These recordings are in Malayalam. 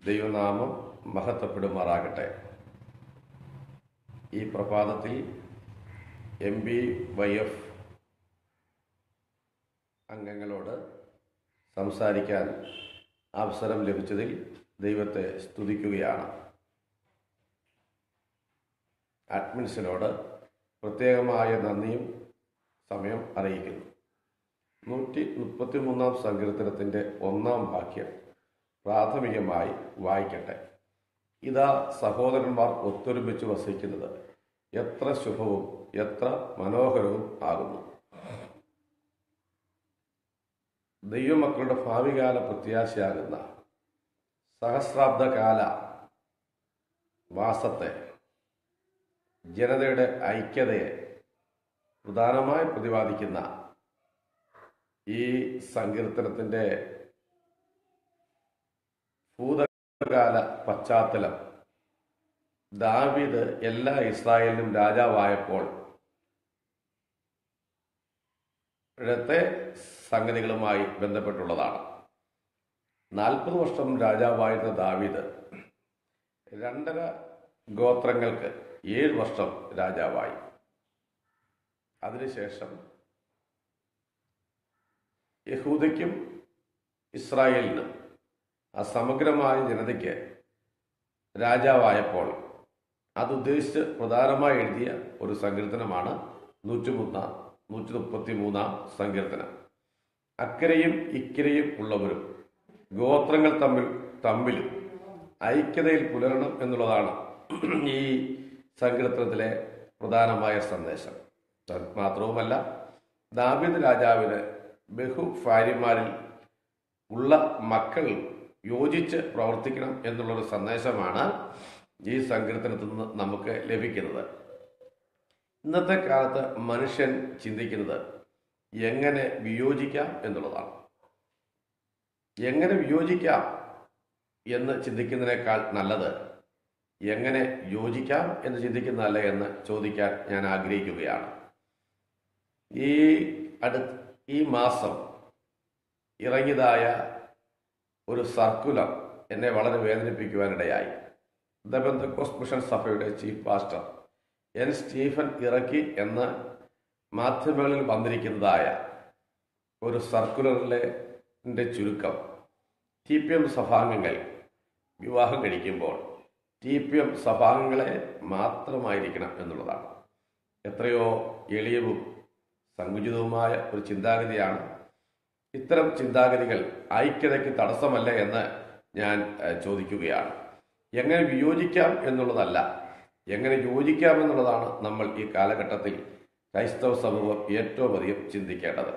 ദൈവനാമം മഹത്വപ്പെടുമാറാകട്ടെ ഈ പ്രഭാതത്തിൽ എം ബി വൈ എഫ് അംഗങ്ങളോട് സംസാരിക്കാൻ അവസരം ലഭിച്ചതിൽ ദൈവത്തെ സ്തുതിക്കുകയാണ് അഡ്മിൻസിനോട് പ്രത്യേകമായ നന്ദിയും സമയം അറിയിക്കുന്നു നൂറ്റി മുപ്പത്തി മൂന്നാം സങ്കീർത്തനത്തിൻ്റെ ഒന്നാം വാക്യം പ്രാഥമികമായി വായിക്കട്ടെ ഇതാ സഹോദരന്മാർ ഒത്തൊരുമിച്ച് വസിക്കുന്നത് എത്ര ശുഭവും എത്ര മനോഹരവും ആകുന്നു ദൈവമക്കളുടെ ഭാവികാല പ്രത്യാശയാകുന്ന സഹസ്രാബ്ദകാല വാസത്തെ ജനതയുടെ ഐക്യതയെ പ്രധാനമായി പ്രതിപാദിക്കുന്ന ഈ സങ്കീർത്തനത്തിൻ്റെ ഭൂതകാല പശ്ചാത്തലം ദാവീദ് എല്ലാ ഇസ്രായേലിനും രാജാവായപ്പോൾ ഇടത്തെ സംഗതികളുമായി ബന്ധപ്പെട്ടുള്ളതാണ് നാൽപ്പത് വർഷം രാജാവായിരുന്ന ദാവീദ് രണ്ടര ഗോത്രങ്ങൾക്ക് ഏഴ് വർഷം രാജാവായി അതിനുശേഷം യഹൂദയ്ക്കും ഇസ്രായേലിനും ആ സമഗ്രമായ ജനതയ്ക്ക് രാജാവായപ്പോൾ അതുദ്ദേശിച്ച് പ്രധാനമായി എഴുതിയ ഒരു സങ്കീർത്തനമാണ് നൂറ്റി മൂന്നാം നൂറ്റി മുപ്പത്തി മൂന്നാം സങ്കീർത്തനം അക്കരയും ഇക്കരയും ഉള്ളവരും ഗോത്രങ്ങൾ തമ്മിൽ തമ്മിലും ഐക്യതയിൽ പുലരണം എന്നുള്ളതാണ് ഈ സങ്കീർത്തനത്തിലെ പ്രധാനമായ സന്ദേശം മാത്രവുമല്ല ദാവിദ് രാജാവിന് ബഹു ഭാര്യമാരിൽ ഉള്ള മക്കൾ യോജിച്ച് പ്രവർത്തിക്കണം എന്നുള്ളൊരു സന്ദേശമാണ് ഈ സങ്കീർത്തനത്തിൽ നിന്ന് നമുക്ക് ലഭിക്കുന്നത് ഇന്നത്തെ കാലത്ത് മനുഷ്യൻ ചിന്തിക്കുന്നത് എങ്ങനെ വിയോജിക്കാം എന്നുള്ളതാണ് എങ്ങനെ വിയോജിക്കാം എന്ന് ചിന്തിക്കുന്നതിനേക്കാൾ നല്ലത് എങ്ങനെ യോജിക്കാം എന്ന് ചിന്തിക്കുന്നതല്ല എന്ന് ചോദിക്കാൻ ഞാൻ ആഗ്രഹിക്കുകയാണ് ഈ അടു ഈ മാസം ഇറങ്ങിയതായ ഒരു സർക്കുലർ എന്നെ വളരെ വേദനിപ്പിക്കുവാനിടയായി ദ ബന്ധക്കോസ് മിഷൻ സഭയുടെ ചീഫ് പാസ്റ്റർ എൻ സ്റ്റീഫൻ ഇറക്കി എന്ന മാധ്യമങ്ങളിൽ വന്നിരിക്കുന്നതായ ഒരു സർക്കുലറിലെ ചുരുക്കം ടി പി എം സഭാംഗങ്ങൾ വിവാഹം കഴിക്കുമ്പോൾ ടി പി എം സഭാംഗങ്ങളെ മാത്രമായിരിക്കണം എന്നുള്ളതാണ് എത്രയോ എളിയവും സങ്കുചിതവുമായ ഒരു ചിന്താഗതിയാണ് ഇത്തരം ചിന്താഗതികൾ ഐക്യതയ്ക്ക് തടസ്സമല്ല എന്ന് ഞാൻ ചോദിക്കുകയാണ് എങ്ങനെ വിയോജിക്കാം എന്നുള്ളതല്ല എങ്ങനെ യോജിക്കാം എന്നുള്ളതാണ് നമ്മൾ ഈ കാലഘട്ടത്തിൽ ക്രൈസ്തവ സമൂഹം ഏറ്റവും അധികം ചിന്തിക്കേണ്ടത്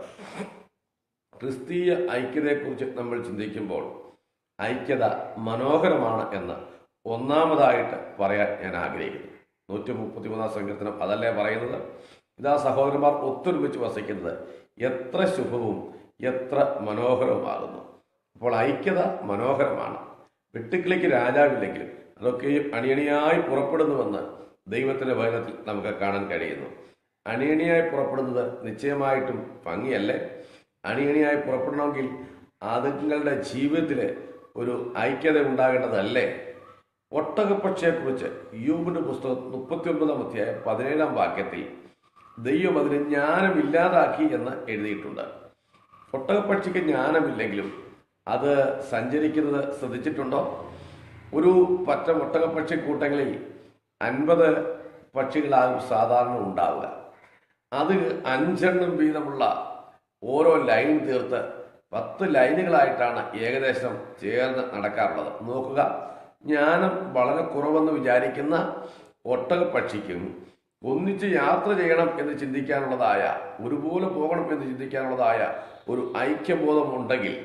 ക്രിസ്തീയ ഐക്യതയെക്കുറിച്ച് നമ്മൾ ചിന്തിക്കുമ്പോൾ ഐക്യത മനോഹരമാണ് എന്ന് ഒന്നാമതായിട്ട് പറയാൻ ഞാൻ ആഗ്രഹിക്കുന്നു നൂറ്റി മുപ്പത്തി മൂന്നാം സങ്കീർത്തനം അതല്ലേ പറയുന്നത് ഇതാ സഹോദരന്മാർ ഒത്തൊരുമിച്ച് വസിക്കുന്നത് എത്ര ശുഭവും എത്ര മനോഹരവുമാകുന്നു അപ്പോൾ ഐക്യത മനോഹരമാണ് വെട്ടുക്കിളിക്ക് രാജാവില്ലെങ്കിലും അതൊക്കെയും അണിയണിയായി പുറപ്പെടുന്നുവെന്ന് ദൈവത്തിന്റെ വചനത്തിൽ നമുക്ക് കാണാൻ കഴിയുന്നു അണിയണിയായി പുറപ്പെടുന്നത് നിശ്ചയമായിട്ടും ഭംഗിയല്ലേ അണിയണിയായി പുറപ്പെടണമെങ്കിൽ അതുങ്ങളുടെ ജീവിതത്തിൽ ഒരു ഐക്യത ഉണ്ടാകേണ്ടതല്ലേ ഒട്ടകപ്പക്ഷിയെക്കുറിച്ച് യൂബിന്റെ പുസ്തകം മുപ്പത്തി ഒன்பതാം അധ്യായം പതിനേഴാം വാക്യത്തിൽ ദൈവം അതിന് ജ്ഞാനമില്ലാതാക്കി എന്ന് എഴുതിയിട്ടുണ്ട് ഒട്ടകപ്പക്ഷിക്ക് ജ്ഞാനമില്ലെങ്കിലും അത് സഞ്ചരിക്കുന്നത് ശ്രദ്ധിച്ചിട്ടുണ്ടോ ഒരു പറ്റ ഒട്ടകപ്പക്ഷി കൂട്ടങ്ങളിൽ അൻപത് പക്ഷികളാകും സാധാരണ ഉണ്ടാവുക അത് അഞ്ചെണ്ണം വീതമുള്ള ഓരോ ലൈൻ തീർത്ത് പത്ത് ലൈനുകളായിട്ടാണ് ഏകദേശം ചേർന്ന് നടക്കാറുള്ളത് നോക്കുക ജ്ഞാനം വളരെ കുറവെന്ന് വിചാരിക്കുന്ന ഒട്ടകപ്പക്ഷിക്കും ഒന്നിച്ച് യാത്ര ചെയ്യണം എന്ന് ചിന്തിക്കാനുള്ളതായ ഒരുപോലെ പോകണം എന്ന് ചിന്തിക്കാനുള്ളതായ ഒരു ഐക്യബോധം ഉണ്ടെങ്കിൽ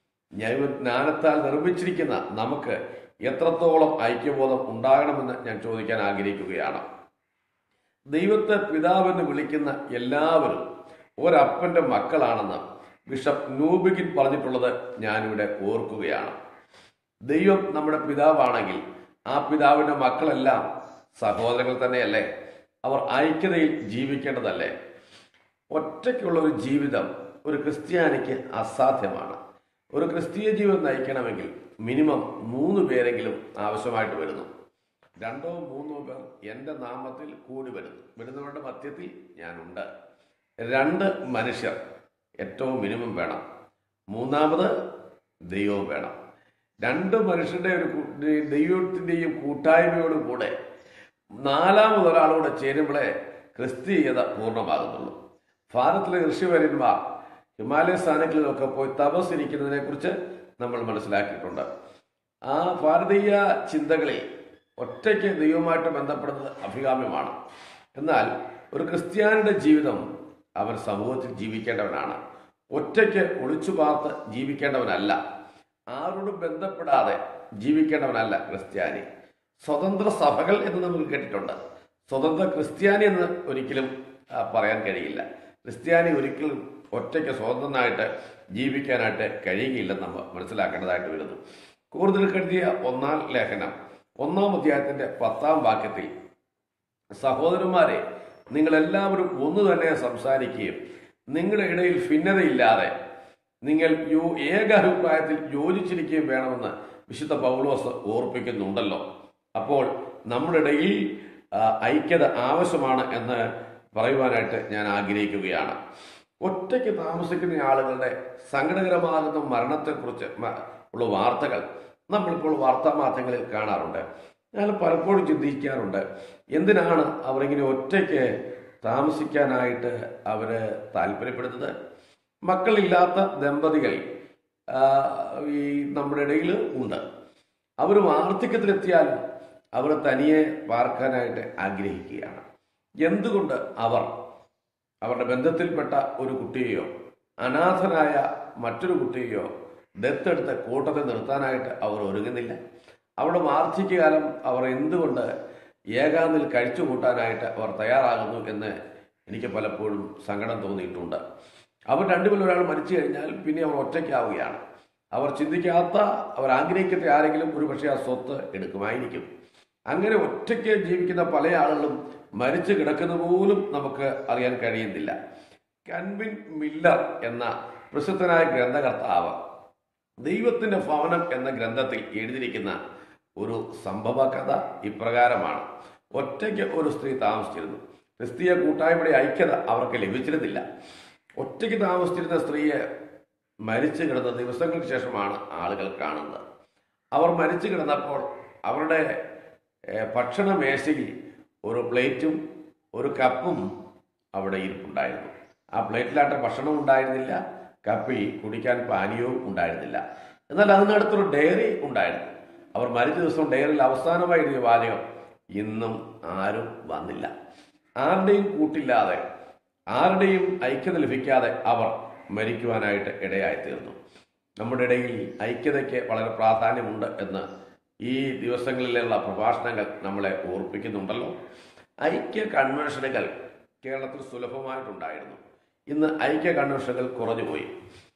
ജ്ഞാനത്താൽ നിർമ്മിച്ചിരിക്കുന്ന നമുക്ക് എത്രത്തോളം ഐക്യബോധം ഉണ്ടാകണമെന്ന് ഞാൻ ചോദിക്കാൻ ആഗ്രഹിക്കുകയാണ് ദൈവത്തെ പിതാവെന്ന് വിളിക്കുന്ന എല്ലാവരും ഒരപ്പന്റെ മക്കളാണെന്ന് ബിഷപ്പ് നൂബിഗിൻ പറഞ്ഞിട്ടുള്ളത് ഞാനിവിടെ ഓർക്കുകയാണ് ദൈവം നമ്മുടെ പിതാവാണെങ്കിൽ ആ പിതാവിന്റെ മക്കളെല്ലാം സഹോദരങ്ങൾ തന്നെയല്ലേ അവർ ഐക്യതയിൽ ജീവിക്കേണ്ടതല്ലേ ഒറ്റയ്ക്കുള്ള ഒരു ജീവിതം ഒരു ക്രിസ്ത്യാനിക്ക് അസാധ്യമാണ് ഒരു ക്രിസ്തീയ ജീവിതം നയിക്കണമെങ്കിൽ മിനിമം മൂന്ന് പേരെങ്കിലും ആവശ്യമായിട്ട് വരുന്നു രണ്ടോ മൂന്നോ പേർ എൻ്റെ നാമത്തിൽ കൂടി വരുന്നു വരുന്നവരുടെ മധ്യത്തിൽ ഞാനുണ്ട് രണ്ട് മനുഷ്യർ ഏറ്റവും മിനിമം വേണം മൂന്നാമത് ദൈവവും വേണം രണ്ട് മനുഷ്യരുടെ ഒരു കൂ- ദൈവത്തിൻ്റെയും കൂട്ടായ്മയോടും കൂടെ നാലാമത് ഒരാളോട് ചേരുമ്പോഴേ ക്രിസ്തീയത പൂർണ്ണമാകുന്നുള്ളൂ ഭാരതത്തിലെ ഋഷിവര്യന്മാർ ഹിമാലയ സ്ഥാനങ്ങളിലൊക്കെ പോയി തപസ്സിരിക്കുന്നതിനെ കുറിച്ച് നമ്മൾ മനസ്സിലാക്കിയിട്ടുണ്ട് ആ ഭാരതീയ ചിന്തകളിൽ ഒറ്റയ്ക്ക് ദൈവമായിട്ട് ബന്ധപ്പെടുന്നത് അഭികാമ്യമാണ് എന്നാൽ ഒരു ക്രിസ്ത്യാനിയുടെ ജീവിതം അവൻ സമൂഹത്തിൽ ജീവിക്കേണ്ടവനാണ് ഒറ്റയ്ക്ക് ഒളിച്ചു പാർത്ത് ജീവിക്കേണ്ടവനല്ല ആരോടും ബന്ധപ്പെടാതെ ജീവിക്കേണ്ടവനല്ല ക്രിസ്ത്യാനി സ്വതന്ത്ര സഭകൾ എന്ന് നമ്മൾ കേട്ടിട്ടുണ്ട് സ്വതന്ത്ര ക്രിസ്ത്യാനി എന്ന് ഒരിക്കലും ആ, പറയാൻ കഴിയില്ല ക്രിസ്ത്യാനി ഒരിക്കലും ഒറ്റയ്ക്ക് സ്വതന്ത്രനായിട്ട് ജീവിക്കാനായിട്ട് കഴിയുകയില്ലെന്ന് നമ്മൾ മനസ്സിലാക്കേണ്ടതായിട്ട് വരുന്നു കൂടുതൽ കരുതിയ ഒന്നാം ലേഖനം ഒന്നാം അധ്യായത്തിന്റെ പത്താം വാക്യത്തിൽ സഹോദരന്മാരെ നിങ്ങളെല്ലാവരും ഒന്ന് തന്നെ സംസാരിക്കുകയും നിങ്ങളുടെ ഇടയിൽ ഭിന്നതയില്ലാതെ നിങ്ങൾ യോ ഏക അഭിപ്രായത്തിൽ യോജിച്ചിരിക്കുകയും വേണമെന്ന് വിശുദ്ധ പൗലോസ് ഓർപ്പിക്കുന്നുണ്ടല്ലോ അപ്പോൾ നമ്മുടെ ഇടയിൽ ആ, ഐക്യത ആവശ്യമാണ് എന്ന് പറയുവാനായിട്ട് ഞാൻ ആഗ്രഹിക്കുകയാണ് ഒറ്റയ്ക്ക് താമസിക്കുന്ന ആളുകളുടെ സങ്കടകരമാകുന്ന മരണത്തെക്കുറിച്ച് മ- ഉള്ള വാർത്തകൾ നമ്മളിപ്പോൾ വാർത്താ മാധ്യമങ്ങളിൽ കാണാറുണ്ട് ഞാൻ പലപ്പോഴും ചിന്തിക്കാറുണ്ട് എന്തിനാണ് അവരിങ്ങനെ ഒറ്റയ്ക്ക് താമസിക്കാനായിട്ട് അവര് താല്പര്യപ്പെടുന്നത് മക്കളില്ലാത്ത ദമ്പതികൾ ആ, ഈ നമ്മുടെ ഇടയിൽ ഉണ്ട് അവർ വാർദ്ധക്യത്തിലെത്തിയാലും അവർ തനിയെ പാർക്കാനായിട്ട് ആഗ്രഹിക്കുകയാണ് എന്തുകൊണ്ട് അവർ അവരുടെ ബന്ധത്തിൽപ്പെട്ട ഒരു കുട്ടിയെയോ അനാഥനായ മറ്റൊരു കുട്ടിയെയോ ദത്തെടുത്ത് കൂട്ടത്തിൽ നിർത്താനായിട്ട് അവർ ഒരുങ്ങുന്നില്ല അവരുടെ വാർദ്ധക്യകാലം അവർ എന്തുകൊണ്ട് ഏകാന്തിൽ കഴിച്ചു കൂട്ടാനായിട്ട് അവർ തയ്യാറാകുന്നു എന്ന് എനിക്ക് പലപ്പോഴും സങ്കടം തോന്നിയിട്ടുണ്ട് അവർ രണ്ടുപേരും ഒരാൾ മരിച്ചു കഴിഞ്ഞാൽ പിന്നെ അവർ ഒറ്റയ്ക്കാവുകയാണ് അവർ ചിന്തിക്കാത്ത അവർ ആഗ്രഹിക്കാത്ത ആരെങ്കിലും ഒരുപക്ഷെ ആ സ്വത്ത് എടുക്കുമായിരിക്കും അങ്ങനെ ഒറ്റയ്ക്ക് ജീവിക്കുന്ന പല ആളുകളും മരിച്ചു കിടക്കുന്ന പോലും നമുക്ക് അറിയാൻ കഴിയുന്നില്ല കൻവിൻ മില്ലർ എന്ന പ്രസിദ്ധനായ ഗ്രന്ഥകർത്താവ് ദൈവത്തിന്റെ ഭവനം എന്ന ഗ്രന്ഥത്തിൽ എഴുതിയിരിക്കുന്ന ഒരു സംഭവ കഥ ഇപ്രകാരമാണ് ഒറ്റയ്ക്ക് ഒരു സ്ത്രീ താമസിച്ചിരുന്നു ക്രിസ്തീയ കൂട്ടായ്മയുടെ ഐക്യത അവർക്ക് ലഭിച്ചിരുന്നില്ല ഒറ്റയ്ക്ക് താമസിച്ചിരുന്ന സ്ത്രീയെ മരിച്ചു കിടന്ന ദിവസങ്ങൾക്ക് ശേഷമാണ് ആളുകൾ കാണുന്നത് അവർ മരിച്ചു കിടന്നപ്പോൾ അവരുടെ ഏഹ്, ഭക്ഷണ മേശയിൽ ഒരു പ്ലേറ്റും ഒരു കപ്പും അവിടെ ഇരിപ്പുണ്ടായിരുന്നു ആ പ്ലേറ്റിലായിട്ട് ഭക്ഷണം ഉണ്ടായിരുന്നില്ല കപ്പിൽ കുടിക്കാൻ പാനീയവും ഉണ്ടായിരുന്നില്ല എന്നാൽ അതിനടുത്തൊരു ഡയറി ഉണ്ടായിരുന്നു അവർ മരിച്ച ദിവസം ഡയറിയിൽ അവസാനമായി എഴുതിയ വാചകം ഇന്നും ആരും വന്നില്ല ആരുടെയും കൂട്ടില്ലാതെ ആരുടെയും ഐക്യത ലഭിക്കാതെ അവർ മരിക്കുവാനായിട്ട് ഇടയായി തീർന്നു നമ്മുടെ ഇടയിൽ ഐക്യതയ്ക്ക് വളരെ പ്രാധാന്യമുണ്ട് എന്ന് ഈ ദിവസങ്ങളിലുള്ള പ്രഭാഷണങ്ങൾ നമ്മളെ ഓർപ്പിക്കുന്നുണ്ടല്ലോ ഐക്യ കൺവെൻഷനുകൾ കേരളത്തിൽ സുലഭമായിട്ടുണ്ടായിരുന്നു ഇന്ന് ഐക്യ കൺവെൻഷനുകൾ കുറഞ്ഞുപോയി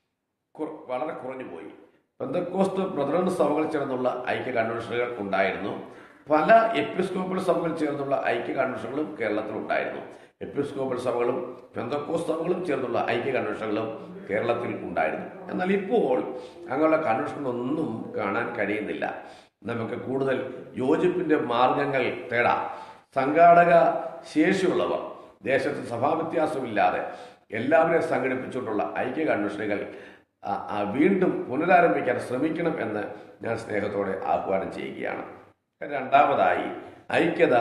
കുറ- വളരെ കുറഞ്ഞുപോയി പെന്തക്കോസ്ത് ബ്രദറൻ സഭകൾ ചേർന്നുള്ള ഐക്യ കൺവെൻഷനുകൾ ഉണ്ടായിരുന്നു പല എപ്പിസ്കോപ്പൽ സഭകൾ ചേർന്നുള്ള ഐക്യ കൺവെൻഷനുകളും കേരളത്തിൽ ഉണ്ടായിരുന്നു എപ്പിസ്കോപ്പൽ സഭകളും പെന്തക്കോസ് സഭകളും ചേർന്നുള്ള ഐക്യ കൺവെൻഷനുകളും കേരളത്തിൽ ഉണ്ടായിരുന്നു എന്നാൽ ഇപ്പോൾ അങ്ങനെയുള്ള കൺവെൻഷനൊന്നും കാണാൻ കഴിയുന്നില്ല നമുക്ക് കൂടുതൽ യോജിപ്പിന്റെ മാർഗങ്ങൾ തേടാം സംഘാടക ശേഷിയുള്ളവർ ദേശത്ത് സഭാവ്യത്യാസമില്ലാതെ എല്ലാവരെയും സംഘടിപ്പിച്ചുകൊണ്ടുള്ള ഐക്യ കൺവെൻഷനുകൾ ആ, ആ, വീണ്ടും പുനരാരംഭിക്കാൻ ശ്രമിക്കണം എന്ന് ഞാൻ സ്നേഹത്തോടെ ആഹ്വാനം ചെയ്യുകയാണ് രണ്ടാമതായി ഐക്യത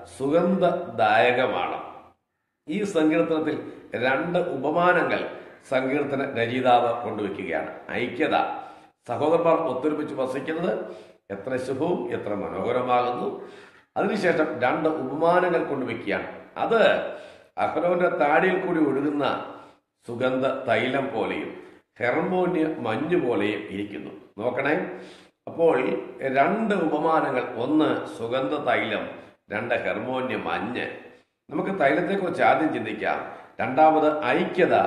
സുഗന്ധദായകമാണ് ഈ സങ്കീർത്തനത്തിൽ രണ്ട് ഉപമാനങ്ങൾ സങ്കീർത്തന രചയിതാവ് കൊണ്ടുവയ്ക്കുകയാണ് ഐക്യത സഹോദരന്മാർ ഒത്തൊരുമിച്ച് വസിക്കുന്നത് എത്ര ശുഭവും എത്ര മനോഹരമാകുന്നു അതിനുശേഷം രണ്ട് ഉപമാനങ്ങൾ കൊണ്ടുവയ്ക്കുകയാണ് അത് അഹ്റോന്റെ താടിയിൽ കൂടി ഒഴുകുന്ന സുഗന്ധ തൈലം പോലെയും ഹെർമോന്യ മഞ്ഞ് പോലെയും ഇരിക്കുന്നു നോക്കണേ അപ്പോൾ രണ്ട് ഉപമാനങ്ങൾ ഒന്ന് സുഗന്ധ തൈലം രണ്ട് ഹെർമോന്യ മഞ്ഞ് നമുക്ക് തൈലത്തെക്കുറിച്ച് ആദ്യം ചിന്തിക്കാം രണ്ടാമത് ഐക്യത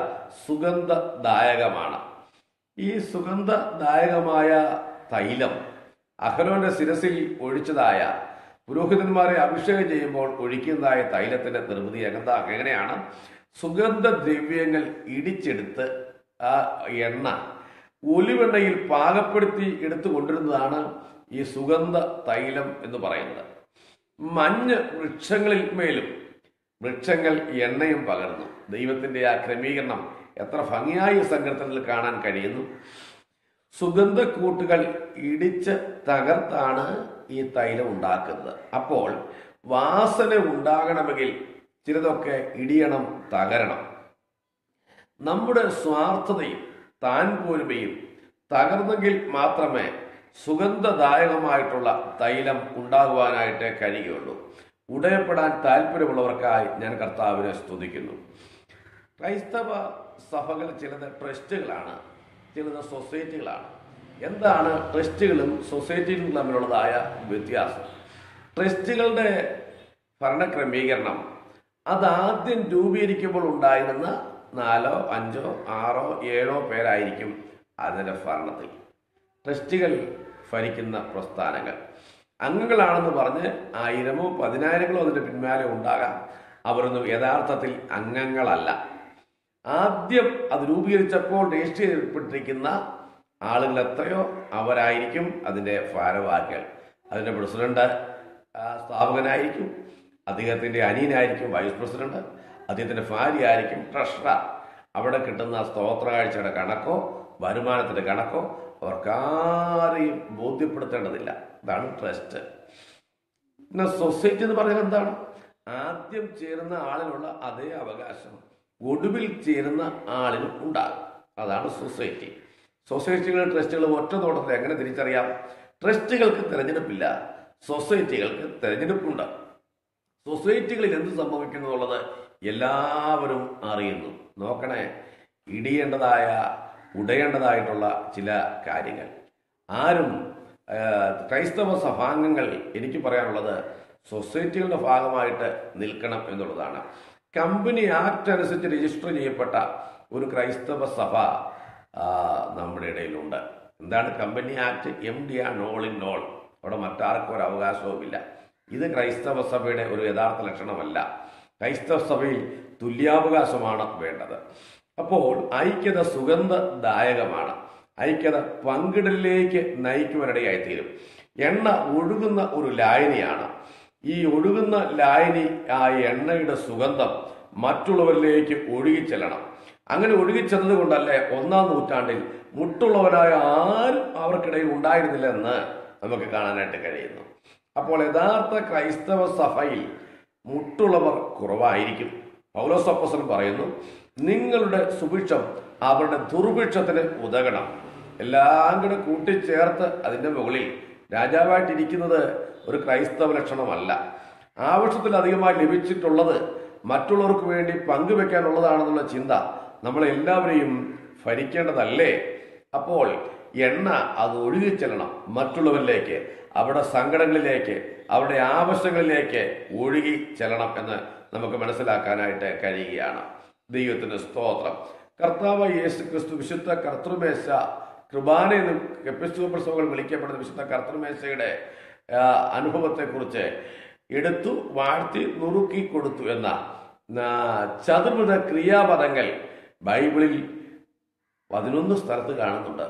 സുഗന്ധദായകമാണ് ഈ സുഗന്ധദായകമായ തൈലം അഹരോന്റെ ശിരസിൽ ഒഴിച്ചതായ പുരോഹിതന്മാരെ അഭിഷേകം ചെയ്യുമ്പോൾ ഒഴിക്കുന്നതായ തൈലത്തിന്റെ നിർമ്മിതി എന്താ എങ്ങനെയാണ് സുഗന്ധദ്രവ്യങ്ങൾ ഇടിച്ചെടുത്ത് ആ എണ്ണ ഒലിവെണ്ണയിൽ പാകപ്പെടുത്തി എടുത്തു കൊണ്ടിരുന്നതാണ് ഈ സുഗന്ധ തൈലം എന്ന് പറയുന്നത് മഞ്ഞ് വൃക്ഷങ്ങളിൽ മേലും വൃക്ഷങ്ങൾ എണ്ണയും പകർന്നു ദൈവത്തിന്റെ ആ ക്രമീകരണം എത്ര ഭംഗിയായി സങ്കീർത്തനത്തിൽ കാണാൻ കഴിയുന്നു സുഗന്ധക്കൂട്ടുകൾ ഇടിച്ച് തകർത്താണ് ഈ തൈലം ഉണ്ടാക്കുന്നത് അപ്പോൾ വാസന ഉണ്ടാകണമെങ്കിൽ ചിലതൊക്കെ ഇടിയണം തകരണം നമ്മുടെ സ്വാർത്ഥതയും താൻ പോരുമയും തകർന്നെങ്കിൽ മാത്രമേ സുഗന്ധദായകമായിട്ടുള്ള തൈലം ഉണ്ടാകുവാനായിട്ട് കഴിയുകയുള്ളൂ ഉടയപ്പെടാൻ താല്പര്യമുള്ളവർക്കായി ഞാൻ കർത്താവിനെ സ്തുതിക്കുന്നു ക്രൈസ്തവ സഭകൾ ചിലത് ട്രസ്റ്റുകളാണ് ചിലത് സൊസൈറ്റികളാണ് എന്താണ് ട്രസ്റ്റുകളും സൊസൈറ്റികളും തമ്മിലുള്ളതായ വ്യത്യാസം ട്രസ്റ്റുകളുടെ ഭരണക്രമീകരണം അതാദ്യം രൂപീകരിക്കുമ്പോൾ ഉണ്ടായിരുന്ന നാലോ അഞ്ചോ ആറോ ഏഴോ പേരായിരിക്കും അതിൻ്റെ ഭരണത്തിൽ ട്രസ്റ്റുകൾ ഭരിക്കുന്ന പ്രസ്ഥാനങ്ങൾ അംഗങ്ങളാണെന്ന് പറഞ്ഞ് ആയിരമോ പതിനായിരങ്ങളോ അതിൻ്റെ പിന്മാലെ ഉണ്ടാകാം അവരൊന്നും യഥാർത്ഥത്തിൽ അംഗങ്ങളല്ല ആദ്യം അത് രൂപീകരിച്ചപ്പോൾ രജിസ്റ്റർ ചെയ്യപ്പെട്ടിരിക്കുന്ന ആളുകൾ എത്രയോ അവരായിരിക്കും അതിൻ്റെ ഭാരവാഹികൾ അതിൻ്റെ പ്രസിഡന്റ് ആ, സ്ഥാപകനായിരിക്കും അദ്ദേഹത്തിൻ്റെ അനിയനായിരിക്കും വൈസ് പ്രസിഡന്റ് അദ്ദേഹത്തിൻ്റെ ഭാര്യയായിരിക്കും ട്രഷറർ അവിടെ കിട്ടുന്ന സ്തോത്ര കാഴ്ചയുടെ കണക്കോ വരുമാനത്തിൻ്റെ കണക്കോ അവർക്കാരെയും ബോധ്യപ്പെടുത്തേണ്ടതില്ല ഇതാണ് ട്രസ്റ്റ് പിന്നെ സൊസൈറ്റി എന്ന് പറഞ്ഞാൽ എന്താണ് ആദ്യം ചേരുന്ന ആളിനുള്ള അതേ അവകാശം ഒടുവിൽ ചേരുന്ന ആളിനും ഉണ്ടാകും അതാണ് സൊസൈറ്റി സൊസൈറ്റികളും ട്രസ്റ്റുകളും ഒറ്റ നോട്ടത്തിൽ എങ്ങനെ തിരിച്ചറിയാം ട്രസ്റ്റുകൾക്ക് തിരഞ്ഞെടുപ്പില്ല സൊസൈറ്റികൾക്ക് തിരഞ്ഞെടുപ്പുണ്ട് സൊസൈറ്റികളിൽ എന്ത് സംഭവിക്കുന്നു എന്നുള്ളത് എല്ലാവരും അറിയുന്നു നോക്കണേ ഇടിയേണ്ടതായ ഉടയേണ്ടതായിട്ടുള്ള ചില കാര്യങ്ങൾ ആരും ആ, ക്രൈസ്തവ സഭാംഗങ്ങൾ എനിക്ക് പറയാനുള്ളത് സൊസൈറ്റികളുടെ ഭാഗമായിട്ട് നിൽക്കണം എന്നുള്ളതാണ് കമ്പനി ആക്ട് അനുസരിച്ച് രജിസ്റ്റർ ചെയ്യപ്പെട്ട ഒരു ക്രൈസ്തവ സഭ ആ, നമ്മുടെ ഇടയിലുണ്ട് എന്താണ് company act M D R നോൾ ഇൻ നോൾ അവിടെ മറ്റാർക്കും ഒരു അവകാശവുമില്ല ഇത് ക്രൈസ്തവ സഭയുടെ ഒരു യഥാർത്ഥ ലക്ഷണമല്ല ക്രൈസ്തവ സഭയിൽ തുല്യാവകാശമാണ് വേണ്ടത് അപ്പോൾ ഐക്യത സുഗന്ധദായകമാണ് ഐക്യത പങ്കിടലിലേക്ക് നയിക്കുവാനിടയായിത്തീരും എണ്ണ ഒഴുകുന്ന ഒരു ലായനിയാണ് ഈ ഒഴുകുന്ന ലായനി ആ എണ്ണയുടെ സുഗന്ധം മറ്റുള്ളവരിലേക്ക് ഒഴുകിച്ചെല്ലണം അങ്ങനെ ഒഴുകിച്ചെന്നത് കൊണ്ടല്ലേ ഒന്നാം നൂറ്റാണ്ടിൽ മുട്ടുള്ളവരായ ആരും അവർക്കിടയിൽ ഉണ്ടായിരുന്നില്ല എന്ന് നമുക്ക് കാണാനായിട്ട് കഴിയുന്നു അപ്പോൾ യഥാർത്ഥ ക്രൈസ്തവ സഭയിൽ മുട്ടുള്ളവർ കുറവായിരിക്കും പൗലോസപ്പസൻ പറയുന്നു നിങ്ങളുടെ സുഭിക്ഷം അവരുടെ ദുർഭിക്ഷത്തിന് ഉതകണം എല്ലാം കൂടെ കൂട്ടിച്ചേർത്ത് അതിന്റെ മുകളിൽ രാജാവായിട്ടിരിക്കുന്നത് ഒരു ക്രൈസ്തവ ലക്ഷണമല്ല ആവശ്യത്തിലധികമായി ലഭിച്ചിട്ടുള്ളത് മറ്റുള്ളവർക്ക് വേണ്ടി പങ്കുവെക്കാനുള്ളതാണെന്നുള്ള ചിന്ത നമ്മളെല്ലാവരെയും ഭരിക്കേണ്ടതല്ലേ അപ്പോൾ എണ്ണ അത് ഒഴുകിച്ചെല്ലണം മറ്റുള്ളവരിലേക്ക് അവരുടെ സങ്കടങ്ങളിലേക്ക് അവരുടെ ആവശ്യങ്ങളിലേക്ക് ഒഴുകി ചെല്ലണം എന്ന് നമുക്ക് മനസ്സിലാക്കാനായിട്ട് കഴിയുകയാണ് ദൈവത്തിന് സ്തോത്രം കർത്താവ് യേശു ക്രിസ്തു വിശുദ്ധ കർത്തൃമേശ കൃപാന എന്നും എപ്പിസ്കോപ്പൽ സഭകൾ വിളിക്കപ്പെടുന്ന വിശുദ്ധ കർത്തൃമേശയുടെ ആ, അനുഭവത്തെക്കുറിച്ച് എടുത്തു വാഴ്ത്തി നുറുക്കി കൊടുത്തു എന്ന ആ, ചതുർവിധ ക്രിയാപദങ്ങൾ ബൈബിളിൽ പതിനൊന്ന് സ്ഥലത്ത് കാണുന്നുണ്ട്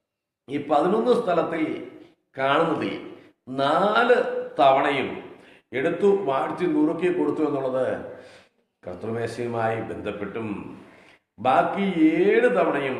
ഈ പതിനൊന്ന് സ്ഥലത്തിൽ കാണുന്നതിൽ നാല് തവണയും എടുത്തു വാഴ്ത്തി നുറുക്കി കൊടുത്തു എന്നുള്ളത് കർത്തൃമേശയുമായി ബന്ധപ്പെട്ടും ബാക്കി ഏഴ് തവണയും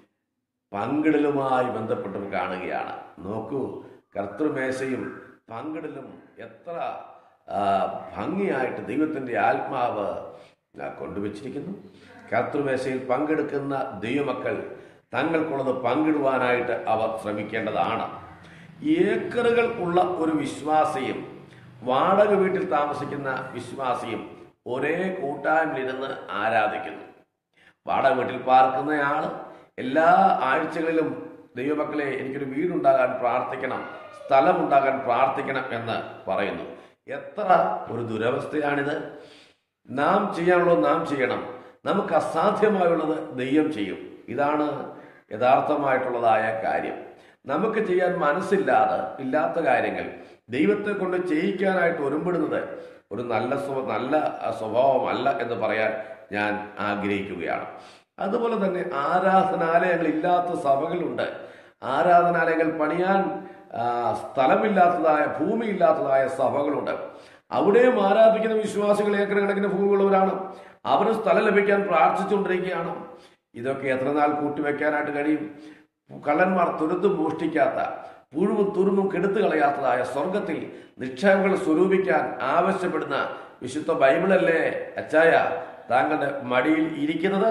പങ്കിടലുമായി ബന്ധപ്പെട്ടും കാണുകയാണ് നോക്കൂ കർത്തൃമേശയും പങ്കിടലും എത്ര ആ, ഭംഗിയായിട്ട് ദൈവത്തിന്റെ ആത്മാവ് ആ, കൊണ്ടുവച്ചിരിക്കുന്നു കർത്തൃമേശയിൽ പങ്കെടുക്കുന്ന ദൈവമക്കൾ തങ്ങൾക്കുള്ളത് പങ്കിടുവാനായിട്ട് അവർ ശ്രമിക്കേണ്ടതാണ് ഏക്കറുകൾ ഉള്ള ഒരു വിശ്വാസിയും വാടക വീട്ടിൽ താമസിക്കുന്ന വിശ്വാസിയും ഒരേ കൂട്ടായ്മയിലിരുന്ന് ആരാധിക്കുന്നു വാടക വീട്ടിൽ പാർക്കുന്നയാള് എല്ലാ ആഴ്ചകളിലും ദൈവമക്കളെ എനിക്കൊരു വീടുണ്ടാകാൻ പ്രാർത്ഥിക്കണം സ്ഥലമുണ്ടാകാൻ പ്രാർത്ഥിക്കണം എന്ന് പറയുന്നു എത്ര ഒരു ദുരവസ്ഥയാണിത് നാം ചെയ്യാനുള്ളത് നാം ചെയ്യണം നമുക്ക് അസാധ്യമായുള്ളത് ദൈവം ചെയ്യും ഇതാണ് യഥാർത്ഥമായിട്ടുള്ളതായ കാര്യം നമുക്ക് ചെയ്യാൻ മനസ്സില്ലാതെ ഇല്ലാത്ത കാര്യങ്ങൾ ദൈവത്തെ കൊണ്ട് ചെയ്യിക്കാനായിട്ട് ഒരുമ്പെടുന്നത് ഒരു നല്ല സ്വ നല്ല സ്വഭാവമല്ല എന്ന് പറയാൻ ഞാൻ ആഗ്രഹിക്കുകയാണ് അതുപോലെ തന്നെ ആരാധനാലയങ്ങൾ ഇല്ലാത്ത സഭകളുണ്ട് ആരാധനാലയങ്ങൾ പണിയാൻ ആ, സ്ഥലമില്ലാത്തതായ ഭൂമിയില്ലാത്തതായ സഭകളുണ്ട് അവിടെയും ആരാധിക്കുന്ന വിശ്വാസികൾ ഏക്കർ കണക്കിന് ഭൂമിയുള്ളവരാണ് അവരും സ്ഥലം ലഭിക്കാൻ പ്രാർത്ഥിച്ചുകൊണ്ടിരിക്കുകയാണ് ഇതൊക്കെ എത്ര നാൾ കൂട്ടിവെക്കാനായിട്ട് കഴിയും കള്ളന്മാർ തുരുത്തും മോഷ്ടിക്കാത്ത പുഴുവും തുരുന്നും കെടുത്തു കളയാത്തതായ സ്വർഗത്തിൽ നിക്ഷേപങ്ങൾ സ്വരൂപിക്കാൻ ആവശ്യപ്പെടുന്ന വിശുദ്ധ ബൈബിളല്ലേ അച്ചായ താങ്കളുടെ മടിയിൽ ഇരിക്കുന്നത്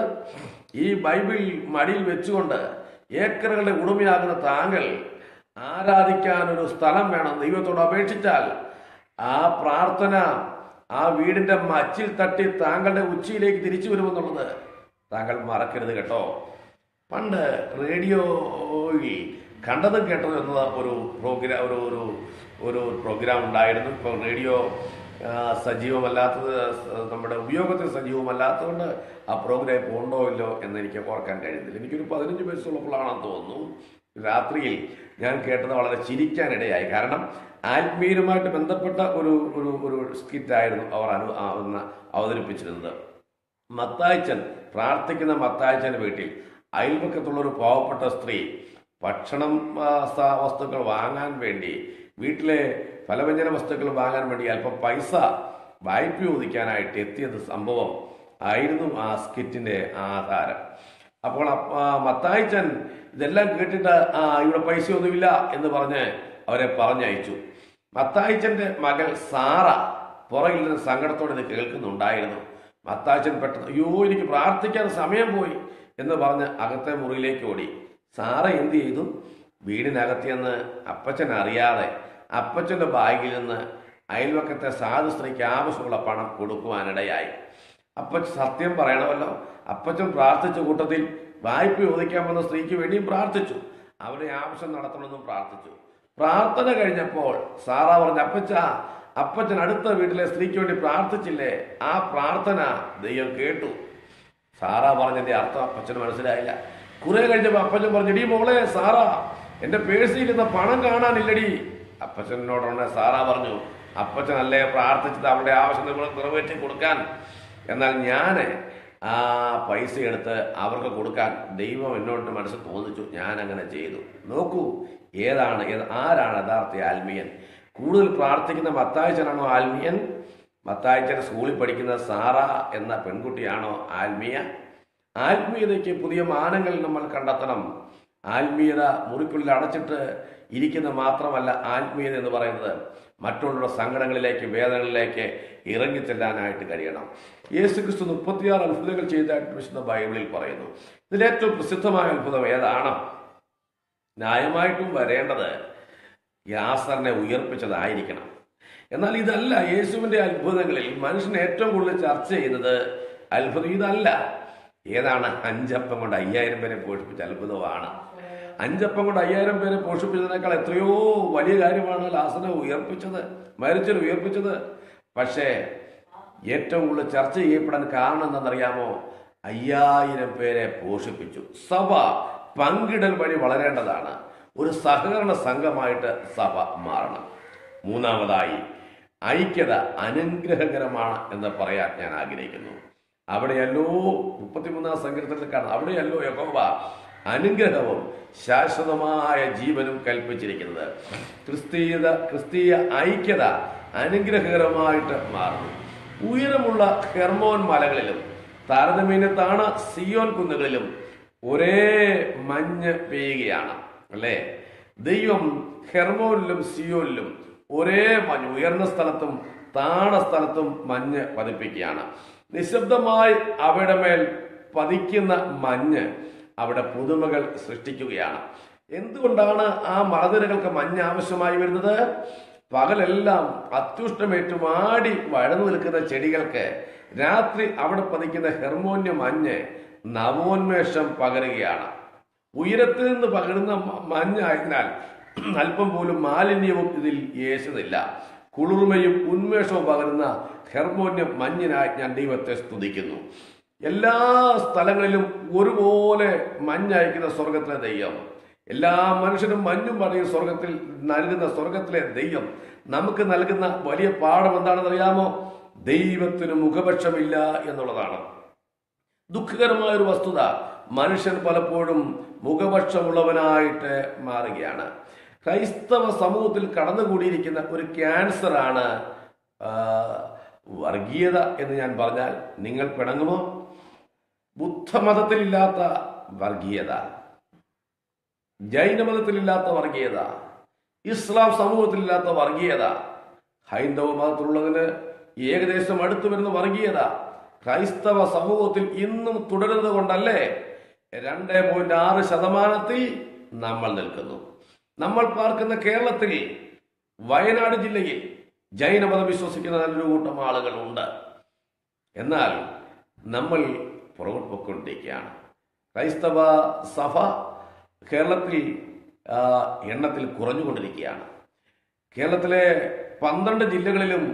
ഈ ബൈബിൾ മടിയിൽ വെച്ചുകൊണ്ട് ഏക്കറുകളുടെ ഉടമയാകുന്ന താങ്കൾ ആരാധിക്കാൻ ഒരു സ്ഥലം വേണം ദൈവത്തോട് അപേക്ഷിച്ചാൽ ആ പ്രാർത്ഥന ആ വീടിന്റെ മച്ചിൽ തട്ടി താങ്കളുടെ ഉച്ചിയിലേക്ക് തിരിച്ചു വരുമെന്നുള്ളത് താങ്കൾ മറക്കരുത് കേട്ടോ പണ്ട് റേഡിയോയിൽ കണ്ടതും കേട്ടതും എന്ന ഒരു പ്രോഗ്രാം ഒരു ഒരു ഒരു പ്രോഗ്രാം ഉണ്ടായിരുന്നു ഇപ്പോൾ റേഡിയോ ആ, സജീവമല്ലാത്തത് സ- നമ്മുടെ ഉപയോഗത്തിൽ സജീവമല്ലാത്തതുകൊണ്ട് ആ പ്രോഗ്രാം പോകണ്ടോ ഇല്ലോ എന്ന് എനിക്ക് ഓർക്കാൻ കഴിയുന്നില്ല എനിക്കൊരു പതിനഞ്ച് വയസ്സുള്ളപ്പോഴാണെന്ന് തോന്നുന്നു രാത്രിയിൽ ഞാൻ കേട്ടത് വളരെ ചിരിക്കാനിടയായി കാരണം ആത്മീയരുമായിട്ട് ബന്ധപ്പെട്ട ഒരു ഒരു ഒരു സ്കിറ്റായിരുന്നു അവർ അനു ആ, അന്ന് അവതരിപ്പിച്ചിരുന്നത് മത്തായച്ചൻ പ്രാർത്ഥിക്കുന്ന മത്തായച്ചന്റെ വീട്ടിൽ അയൽപക്കത്തുള്ള ഒരു പാവപ്പെട്ട സ്ത്രീ ഭക്ഷണം ആ, സ- വസ്തുക്കൾ വാങ്ങാൻ വേണ്ടി വീട്ടിലെ ഫലവ്യഞ്ജന വസ്തുക്കൾ വാങ്ങാൻ വേണ്ടി അല്പം പൈസ വായ്പ ചോദിക്കാനായിട്ട് എത്തിയത് സംഭവം ആയിരുന്നു ആ സ്കിറ്റിന്റെ ആധാരം അപ്പോൾ അപ്പ- ആ മത്തായിച്ചൻ ഇതെല്ലാം കേട്ടിട്ട് ആ ഇവിടെ പൈസയൊന്നുമില്ല എന്ന് പറഞ്ഞ് അവരെ പറഞ്ഞയച്ചു മത്തായിച്ചന്റെ മകൾ സാറ പുറകിൽ നിന്ന് സങ്കടത്തോടെ ഇത് കേൾക്കുന്നുണ്ടായിരുന്നു മത്താച്ചൻ പെട്ടെന്ന് അയ്യോ എനിക്ക് പ്രാർത്ഥിക്കാൻ സമയം പോയി എന്ന് പറഞ്ഞ് അകത്തെ മുറിയിലേക്ക് ഓടി സാറ എന്ത് ചെയ്തു വീടിനകത്തിയെന്ന് അപ്പച്ചൻ അറിയാതെ അപ്പച്ചന്റെ ബാഗിൽ നിന്ന് അയൽവക്കത്തെ സാധു സ്ത്രീക്ക് ആവശ്യമുള്ള പണം കൊടുക്കുവാനിടയായി അപ്പച്ചൻ സത്യം പറയണമല്ലോ അപ്പച്ചൻ പ്രാർത്ഥിച്ച കൂട്ടത്തിൽ വായ്പ ചോദിക്കാൻ വന്ന സ്ത്രീക്ക് വേണ്ടിയും പ്രാർത്ഥിച്ചു അവരുടെ ആവശ്യം നടത്തണമെന്നും പ്രാർത്ഥിച്ചു പ്രാർത്ഥന കഴിഞ്ഞപ്പോൾ സാറ പറഞ്ഞ അപ്പച്ച അപ്പച്ചൻ അടുത്ത വീട്ടിലെ സ്ത്രീക്ക് വേണ്ടി പ്രാർത്ഥിച്ചില്ലേ ആ പ്രാർത്ഥന ദൈവം കേട്ടു സാറ പറഞ്ഞതിന്റെ അർത്ഥം അപ്പച്ചന് മനസ്സിലായില്ല കുറെ കഴിഞ്ഞപ്പോ അപ്പച്ചൻ പറഞ്ഞു എടീ മോളെ സാറ എന്റെ പേഴ്സിയിരുന്ന പണം കാണാനില്ലടി അപ്പച്ചനോടുടനെ സാറ പറഞ്ഞു അപ്പച്ചനല്ലേ പ്രാർത്ഥിച്ചത് അവളുടെ ആവശ്യം നിങ്ങൾ നിറവേറ്റി കൊടുക്കാൻ എന്നാൽ ഞാൻ ആ പൈസ എടുത്ത് അവർക്ക് കൊടുക്കാൻ ദൈവം എന്നോട്ട് മനസ്സിൽ തോന്നിച്ചു ഞാൻ അങ്ങനെ ചെയ്തു നോക്കൂ ഏതാണ് ഏത് ആരാണ് യഥാർത്ഥ ആത്മീയൻ കൂടുതൽ പ്രാർത്ഥിക്കുന്ന മത്തായച്ചനാണോ ആത്മീയൻ മത്തായച്ചൻ സ്കൂളിൽ പഠിക്കുന്ന സാറ എന്ന പെൺകുട്ടിയാണോ ആത്മീയ ആത്മീയതയ്ക്ക് പുതിയ മാനങ്ങൾ നമ്മൾ കണ്ടെത്തണം ആത്മീയത മുറിക്കുള്ളിൽ അടച്ചിട്ട് ഇരിക്കുന്ന മാത്രമല്ല ആത്മീയത എന്ന് പറയുന്നത് മറ്റുള്ളവരുടെ സങ്കടങ്ങളിലേക്ക് വേദനകളിലേക്ക് ഇറങ്ങിച്ചെല്ലാനായിട്ട് കഴിയണം യേശു ക്രിസ്തു മുപ്പത്തിയാറ് അത്ഭുതങ്ങൾ ചെയ്തതായിട്ട് വിശുദ്ധ ബൈബിളിൽ പറയുന്നു ഇതിലേറ്റവും പ്രസിദ്ധമായ അത്ഭുതം ഏതാണ് ന്യായമായിട്ടും വരേണ്ടത് യാസറിനെ ഉയർപ്പിച്ചതായിരിക്കണം എന്നാൽ ഇതല്ല യേശുവിന്റെ അത്ഭുതങ്ങളിൽ മനുഷ്യൻ ഏറ്റവും കൂടുതൽ ചർച്ച ചെയ്യുന്നത് അത്ഭുതം ഇതല്ല ഏതാണ് അഞ്ചപ്പം കൊണ്ട് അയ്യായിരം പേരെ പോഷിപ്പിച്ച അത്ഭുതമാണ് അഞ്ചപ്പം കൊണ്ട് അയ്യായിരം പേരെ പോഷിപ്പിച്ചതിനേക്കാൾ എത്രയോ വലിയ കാര്യമാണ് ലാസനെ ഉയർപ്പിച്ചത് മരിച്ചത് ഉയർപ്പിച്ചത് പക്ഷേ ഏറ്റവും കൂടുതൽ ചർച്ച ചെയ്യപ്പെടാൻ കാരണം എന്താണെന്നറിയാമോ അയ്യായിരം പേരെ പോഷിപ്പിച്ചു സഭ പങ്കിടൽ വഴി വളരേണ്ടതാണ് ഒരു സഹകരണ സംഘമായിട്ട് സഭ മാറണം മൂന്നാമതായി ഐക്യത അനുഗ്രഹകരമാണ് എന്ന് പറയാൻ ഞാൻ ആഗ്രഹിക്കുന്നു അവിടെയല്ലോ മുപ്പത്തിമൂന്നാം സങ്കീർത്തനത്തിൽ കാണുന്നത് അവിടെയല്ലോ യഹോവ അനുഗ്രഹവും ശാശ്വതമായ ജീവനും കൽപ്പിച്ചിരിക്കുന്നത് ക്രിസ്തീയത ക്രിസ്തീയ ഐക്യത അനുഗ്രഹകരമായിട്ട് മാറുന്നു ഉയരമുള്ള ഹെർമോൻ മലകളിലും താരതമ്യത്താണ് സിയോൻ കുന്നുകളിലും ഒരേ മഞ്ഞ് പെയ്യുകയാണ് അല്ലേ ദൈവം ഹെർമോനിലും സിയോനിലും ഒരേ മഞ്ഞ് ഉയർന്ന സ്ഥലത്തും താണ സ്ഥലത്തും മഞ്ഞ് പതിപ്പിക്കുകയാണ് നിശബ്ദമായി അവിടെ മേൽ പതിക്കുന്ന മഞ്ഞ് അവിടെ പുതുമകൾ സൃഷ്ടിക്കുകയാണ് എന്തുകൊണ്ടാണ് ആ മറനിരകൾക്ക് മഞ്ഞ് ആവശ്യമായി വരുന്നത് പകലെല്ലാം അത്യുഷ്ടമേറ്റു മാടി വഴന്നു നിൽക്കുന്ന ചെടികൾക്ക് രാത്രി അവിടെ പതിക്കുന്ന ഹെർമോന്യ മഞ്ഞ് നവോന്മേഷം പകരുകയാണ് ഉയരത്തിൽ നിന്ന് പകരുന്ന മ- മഞ്ഞായതിനാൽ അല്പം പോലും മാലിന്യവും ഇതിൽ യേശുന്നില്ല കുളിർമയും ഉന്മേഷവും പകരുന്ന ഹെർമോന്യം മഞ്ഞിനായി ഞാൻ ദൈവത്തെ സ്തുതിക്കുന്നു എല്ലാ സ്ഥലങ്ങളിലും ഒരുപോലെ മഞ്ഞയക്കുന്ന സ്വർഗത്തിലെ ദൈവം എല്ലാ മനുഷ്യരും മഞ്ഞും പറയും സ്വർഗത്തിൽ നൽകുന്ന സ്വർഗത്തിലെ ദൈവം നമുക്ക് നൽകുന്ന വലിയ പാഠം എന്താണെന്ന് അറിയാമോ ദൈവത്തിന് മുഖപക്ഷമില്ല എന്നുള്ളതാണ് ദുഃഖകരമായ ഒരു വസ്തുത മനുഷ്യൻ പലപ്പോഴും മുഖപക്ഷമുള്ളവനായിട്ട് മാറുകയാണ് ക്രൈസ്തവ സമൂഹത്തിൽ കടന്നുകൂടിയിരിക്കുന്ന ഒരു ക്യാൻസറാണ് ആ, വർഗീയത എന്ന് ഞാൻ പറഞ്ഞാൽ നിങ്ങൾ പിണങ്ങുമോ ബുദ്ധമതത്തിലില്ലാത്ത വർഗീയത ജൈനമതത്തിലില്ലാത്ത വർഗീയത ഇസ്ലാം സമൂഹത്തിലില്ലാത്ത വർഗീയത ഹൈന്ദവ മതത്തിലുള്ളതിന് ഏകദേശം അടുത്തു വരുന്ന വർഗീയത ക്രൈസ്തവ സമൂഹത്തിൽ ഇന്നും തുടരുന്നത് കൊണ്ടല്ലേ രണ്ട് പോയിന്റ് ആറ് ശതമാനത്തിൽ നമ്മൾ നിൽക്കുന്നു നമ്മൾ പാർക്കുന്ന കേരളത്തിൽ വയനാട് ജില്ലയിൽ ജൈനമതം വിശ്വസിക്കുന്ന നല്ലൊരു കൂട്ടം ആളുകളുണ്ട് എന്നാൽ നമ്മൾ പുറകോട്ട് പൊയ്ക്കൊണ്ടിരിക്കുകയാണ് ക്രൈസ്തവ സഭ കേരളത്തിൽ ആ, എണ്ണത്തിൽ കുറഞ്ഞുകൊണ്ടിരിക്കുകയാണ് കേരളത്തിലെ പന്ത്രണ്ട് ജില്ലകളിലും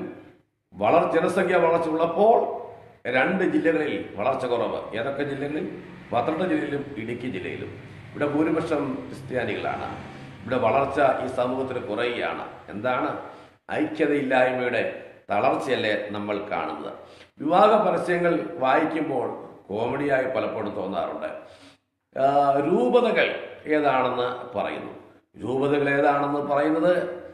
വളർ ജനസംഖ്യ വളർച്ച ഉള്ളപ്പോൾ രണ്ട് ജില്ലകളിൽ വളർച്ച കുറവ് ഏതൊക്കെ ജില്ലകളിൽ പന്ത്രണ്ട് ജില്ലയിലും ഇടുക്കി ജില്ലയിലും ഇവിടെ ഭൂരിപക്ഷം ക്രിസ്ത്യാനികളാണ് ഇവിടെ വളർച്ച ഈ സമൂഹത്തിൽ കുറയുകയാണ് എന്താണ് ഐക്യതയില്ലായ്മയുടെ തളർച്ചയല്ലേ നമ്മൾ കാണുന്നത് വിവാഹ പരസ്യങ്ങൾ വായിക്കുമ്പോൾ കോമഡിയായി പലപ്പോഴും തോന്നാറുണ്ട് ആ, രൂപതകൾ ഏതാണെന്ന് പറയുന്നു രൂപതകൾ ഏതാണെന്ന് പറയുന്നത്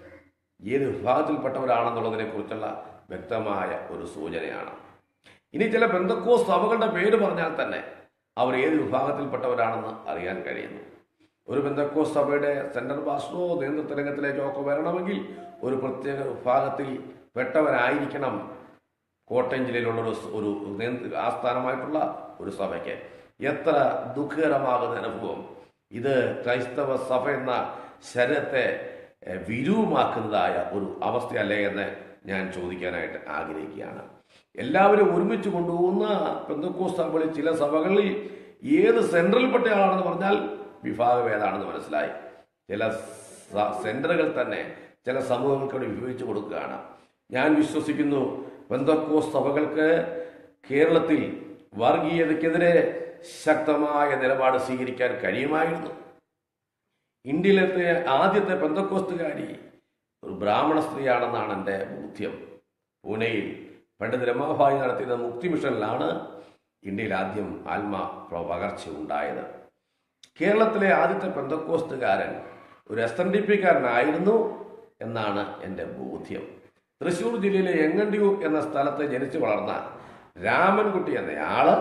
ഏത് വിഭാഗത്തിൽപ്പെട്ടവരാണെന്നുള്ളതിനെ കുറിച്ചുള്ള വ്യക്തമായ ഒരു സൂചനയാണ് ഇനി ചില ബന്ധക്കോ സഭകളുടെ പേര് പറഞ്ഞാൽ തന്നെ അവർ ഏത് വിഭാഗത്തിൽപ്പെട്ടവരാണെന്ന് അറിയാൻ കഴിയുന്നു ഒരു ബന്ധക്കോ സഭയുടെ സെൻട്രൽ പാസ്റ്ററോ നേതൃത്വ രംഗത്തിലേക്കോ ഒക്കെ വരണമെങ്കിൽ ഒരു പ്രത്യേക വിഭാഗത്തിൽ പെട്ടവരായിരിക്കണം കോട്ടയം ജില്ലയിലുള്ള ഒരു സ് ഒരു നേതൃ- ആസ്ഥാനമായിട്ടുള്ള ഒരു സഭയ്ക്ക് എത്ര ദുഃഖകരമാകുന്ന അനുഭവം ഇത് ക്രൈസ്തവ സഭ എന്ന ശരീരത്തെ എഹ്, വിരൂപമാക്കുന്നതായ ഒരു അവസ്ഥയല്ലേ എന്ന് ഞാൻ ചോദിക്കാനായിട്ട് ആഗ്രഹിക്കുകയാണ് എല്ലാവരും ഒരുമിച്ച് കൊണ്ടുപോകുന്ന പെന്തക്കോ സഭകളിൽ ചില സഭകളിൽ ഏത് സെൻട്രലിൽപ്പെട്ട ആളാണെന്ന് പറഞ്ഞാൽ വിഭാഗം ഏതാണെന്ന് മനസ്സിലായി ചില സ- സെന്ററുകൾ തന്നെ ചില സമൂഹങ്ങൾക്ക് വേണ്ടി വിഭജിച്ചു കൊടുക്കുകയാണ് ഞാൻ വിശ്വസിക്കുന്നു പെന്തക്കോ സഭകൾക്ക് കേരളത്തിൽ വർഗീയതയ്ക്കെതിരെ ശക്തമായ നിലപാട് സ്വീകരിക്കാൻ കഴിയുമായിരുന്നു ഇന്ത്യയിലത്തെ ആദ്യത്തെ പെന്തക്കോസ്തുകാരി ഒരു ബ്രാഹ്മണ സ്ത്രീയാണെന്നാണ് എൻ്റെ ബോധ്യം പൂനെയിൽ പണ്ഡിത് രമാഭായി നടത്തിയ മുക്തി മിഷനിലാണ് ഇന്ത്യയിൽ ആദ്യം ആത്മ പകർച്ച ഉണ്ടായത് കേരളത്തിലെ ആദ്യത്തെ പെന്തക്കോസ്തുകാരൻ ഒരു എസ് എൻ ഡി പിക്കാരനായിരുന്നു എന്നാണ് എൻ്റെ ബോധ്യം തൃശൂർ ജില്ലയിലെ എങ്ങണ്ടിയൂർ എന്ന സ്ഥലത്ത് ജനിച്ചു വളർന്ന രാമൻകുട്ടി എന്നയാള്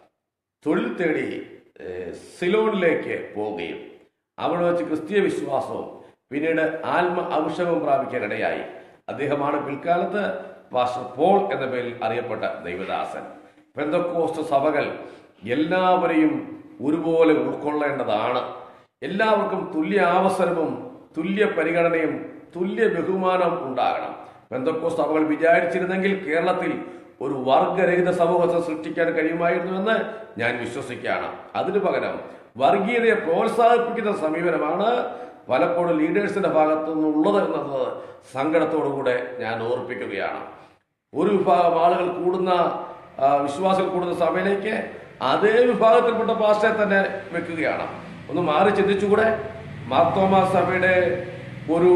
തൊഴിൽ തേടി ഏഹ്, സിലോണിലേക്ക് പോവുകയും അവിടെ വെച്ച് ക്രിസ്തീയ വിശ്വാസവും പിന്നീട് ആത്മ അഭിഷേകവും പ്രാപിക്കാനിടയായി അദ്ദേഹമാണ് പിൽക്കാലത്ത് പാസ്റ്റർ പോൾ എന്ന പേരിൽ അറിയപ്പെട്ട ദൈവദാസൻ പെന്തക്കോസ്റ്റ് സഭകൾ എല്ലാവരെയും ഒരുപോലെ ഉൾക്കൊള്ളേണ്ടതാണ് എല്ലാവർക്കും തുല്യ അവസരവും തുല്യ പരിഗണനയും തുല്യ ബഹുമാനവും ഉണ്ടാകണം പെന്തക്കോസ് സഭകൾ വിചാരിച്ചിരുന്നെങ്കിൽ കേരളത്തിൽ ഒരു വർഗരഹിത സമൂഹത്തെ സൃഷ്ടിക്കാൻ കഴിയുമായിരുന്നുവെന്ന് ഞാൻ വിശ്വസിക്കുകയാണ് അതിനു പകരം വർഗീയതയെ പ്രോത്സാഹിപ്പിക്കുന്ന സമീപനമാണ് പലപ്പോഴും ലീഡേഴ്സിന്റെ ഭാഗത്തു നിന്നുള്ളത് എന്നത് സങ്കടത്തോടുകൂടെ ഞാൻ ഓർപ്പിക്കുകയാണ് ഒരു വിഭാഗം ആളുകൾ കൂടുന്ന ആ, വിശ്വാസികൾ കൂടുന്ന സഭയിലേക്ക് അതേ വിഭാഗത്തിൽപ്പെട്ട പാസ്റ്ററെ തന്നെ വെക്കുകയാണ് ഒന്ന് മാറി ചിന്തിച്ചുകൂടെ മാർത്തോമ സഭയുടെ ഒരു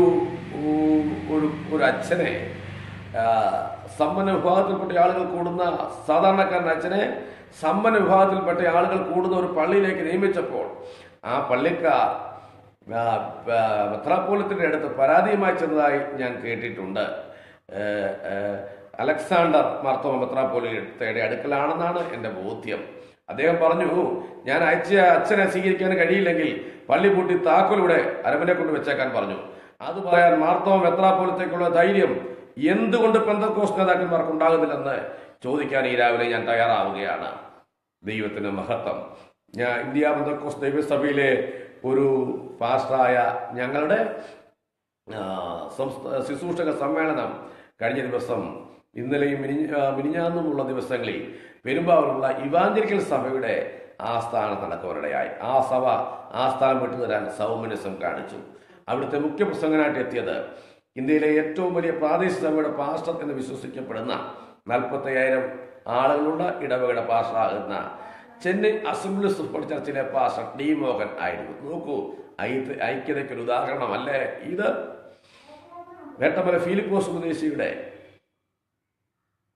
ഉ- ഒരു ഒരു അച്ഛനെ ആ, സമ്പന്ന വിഭാഗത്തിൽപ്പെട്ട ആളുകൾ കൂടുന്ന സാധാരണക്കാരൻ അച്ഛനെ സമ്പന്ന വിഭാഗത്തിൽപ്പെട്ട ആളുകൾ കൂടുന്ന ഒരു പള്ളിയിലേക്ക് നിയമിച്ചപ്പോൾ ആ പള്ളിക്കാർ ആ, പ- മെത്രാപ്പോലിത്തിന്റെ അടുത്ത് പരാതിയുമായി ചെന്നതായി ഞാൻ കേട്ടിട്ടുണ്ട് ഏഹ്, ഏഹ്, അലക്സാണ്ടർ മാർത്തോമ മെത്രാപ്പോലിത്തയുടെ അടുക്കലാണെന്നാണ് എൻ്റെ ബോധ്യം അദ്ദേഹം പറഞ്ഞു ഞാൻ അയച്ച അച്ഛനെ സ്വീകരിക്കാൻ കഴിയില്ലെങ്കിൽ പള്ളി പൂട്ടി താക്കോലിവിടെ അരമനെ കൊണ്ട് വെച്ചേക്കാൻ പറഞ്ഞു അത് പറയാൻ മാർത്തോമ മെത്രാപ്പോലത്തേക്കുള്ള ധൈര്യം എന്തുകൊണ്ട് പെന്തക്കോസ് നേതാക്കന്മാർക്ക് ഉണ്ടാകുന്നില്ലെന്ന് ചോദിക്കാൻ ഈ രാവിലെ ഞാൻ തയ്യാറാവുകയാണ് ദൈവത്തിന് മഹത്വം ഞാൻ ഇന്ത്യ പെന്തക്കോസ് ദൈവസഭയിലെ ഒരു പാസ്റ്ററായ ഞങ്ങളുടെ ആ, സംസ്ഥ- ശുശ്രൂഷക സമ്മേളനം കഴിഞ്ഞ ദിവസം ഇന്നലെയും മിനി ആ, മിനിഞ്ഞാന്നുമുള്ള ദിവസങ്ങളിൽ പെരുമ്പാവൂരുള്ള ഇവാഞ്ചലിക്കൽ സഭയുടെ ആസ്ഥാനം നടക്കുവാനിടയായി ആ സഭ ആ സ്ഥാനം വിട്ടുതരാൻ സൗമനസം കാണിച്ചു അവിടുത്തെ മുഖ്യപ്രസംഗനായിട്ട് എത്തിയത് ഇന്ത്യയിലെ ഏറ്റവും വലിയ പ്രാദേശിക സഭയുടെ പാസ്റ്റർ എന്ന് വിശ്വസിക്കപ്പെടുന്ന നാൽപ്പത്തയ്യായിരം ആളുകളുള്ള ഇടവകയുടെ പാസ്റ്ററാകുന്ന ചെന്നൈ അസംബ്ലീസ് ഓഫ് ഗോഡ് ചർച്ചിലെ പാസ്റ്റർ ഡി മോഹൻ ആയിരുന്നു നോക്കൂ ഐക്യ ഐക്യതയ്ക്കൊരു ഉദാഹരണമല്ലേ ഇത് വേട്ടമല ഫിലിപ്പോസ് ഉപദേശിയുടെ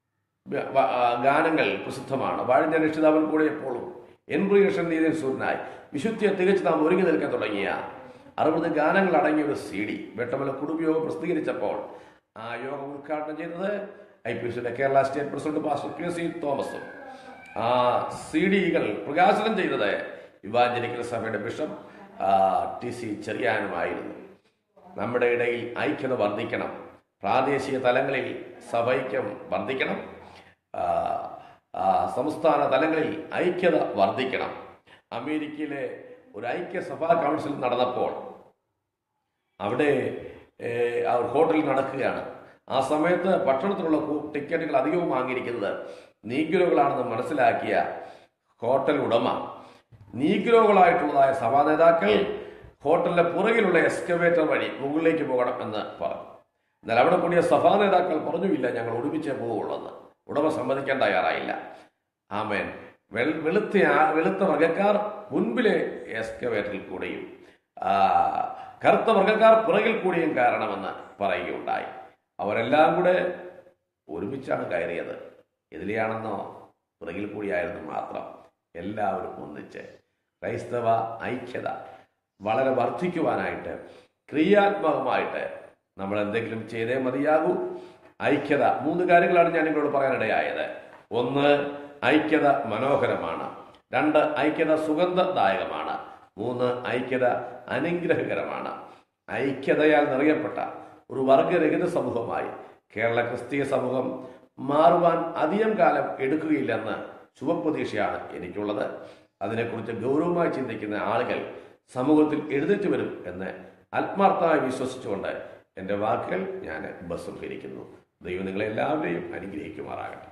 വ- വ- ആ, ഗാനങ്ങൾ പ്രസിദ്ധമാണ് വാഴിഞ്ഞ രക്ഷിതാവൻ കൂടെ എപ്പോഴും എൻ പ്രിയഷൻ നീതിൻ സൂര്യനായി വിശുദ്ധിയെ തികച്ച് നാം ഒരുങ്ങി നിൽക്കാൻ തുടങ്ങിയ അറുപത് ഗാനങ്ങൾ അടങ്ങിയ ഒരു സി ഡി വെട്ടമല കുടുംബയോഗം പ്രസിദ്ധീകരിച്ചപ്പോൾ ആ യോഗം ഉദ്ഘാടനം ചെയ്തത് ഐ പി സിയുടെ Kerala state president pastor K C തോമസും ആ സി ഡികൾ പ്രകാശനം ചെയ്തത് യുവാഞ്ജലിക്കൽ സഭയുടെ ബിഷപ്പ് ആ, ടി സി ചെറിയാനുമായിരുന്നു നമ്മുടെ ഇടയിൽ ഐക്യത വർദ്ധിക്കണം പ്രാദേശിക തലങ്ങളിൽ സഭൈക്യം വർദ്ധിക്കണം ആ, ആ, സംസ്ഥാന തലങ്ങളിൽ ഐക്യത വർദ്ധിക്കണം അമേരിക്കയിലെ ഒരു ഐക്യ സഭാ കൗൺസിൽ നടന്നപ്പോൾ അവിടെ ഏഹ്, ആ ഒരു ഹോട്ടലിൽ നടക്കുകയാണ് ആ സമയത്ത് ഭക്ഷണത്തിനുള്ള കൂ- ടിക്കറ്റുകൾ അധികവും വാങ്ങിയിരിക്കുന്നത് നീഗ്രോകളാണെന്ന് മനസ്സിലാക്കിയ ഹോട്ടൽ ഉടമ നീഗ്രോകളായിട്ടുള്ളതായ സഭാ നേതാക്കൾ ഹോട്ടലിന്റെ പുറകിലുള്ള എക്സ്കവേറ്റർ വഴി മുകളിലേക്ക് പോകണം എന്ന് പറഞ്ഞു എന്നാൽ അവിടെ കൂടിയ സഭാ നേതാക്കൾ പറഞ്ഞുമില്ല ഞങ്ങൾ ഒരുമിച്ചേ പോവുള്ളൂ ഉടമ സമ്മതിക്കാൻ തയ്യാറായില്ല ആമേൻ വെൾ വെളുത്ത ആ- വെളുത്ത വർഗക്കാർ മുൻപിലെ എക്സ്കവേറ്ററിൽ കൂടെയും ആ, കറുത്ത വർഗക്കാർ പുറകിൽ കൂടിയും കയറണമെന്ന് പറയുകയുണ്ടായി അവരെല്ലാം കൂടെ ഒരുമിച്ചാണ് കയറിയത് എതിലെയാണെന്നോ പുറകിൽ കൂടിയായിരുന്നു മാത്രം എല്ലാവരും ഒന്നിച്ച് ക്രൈസ്തവ ഐക്യത വളരെ വർദ്ധിക്കുവാനായിട്ട് ക്രിയാത്മകമായിട്ട് നമ്മൾ എന്തെങ്കിലും ചെയ്തേ മതിയാകൂ ഐക്യത മൂന്ന് കാര്യങ്ങളാണ് ഞാൻ നിങ്ങളോട് പറയാനിടയായത് ഒന്ന് ഐക്യത മനോഹരമാണ് രണ്ട് ഐക്യത സുഗന്ധദായകമാണ് മൂന്ന് ഐക്യത അനുഗ്രഹകരമാണ് ഐക്യതയാൽ നിറയപ്പെട്ട ഒരു വർഗരഹിത സമൂഹമായി കേരള ക്രിസ്തീയ സമൂഹം മാറുവാൻ അധികം കാലം എടുക്കുകയില്ലെന്ന് ശുഭപ്രതീക്ഷയാണ് എനിക്കുള്ളത് അതിനെക്കുറിച്ച് ഗൗരവമായി ചിന്തിക്കുന്ന ആളുകൾ സമൂഹത്തിൽ എഴുന്നേറ്റ് വരും എന്ന് ആത്മാർത്ഥമായി വിശ്വസിച്ചുകൊണ്ട് എൻ്റെ വാക്കുകൾ ഞാൻ ഉപസംഹരിക്കുന്നു ദൈവം നിങ്ങളെല്ലാവരെയും അനുഗ്രഹിക്കുമാറാകട്ടെ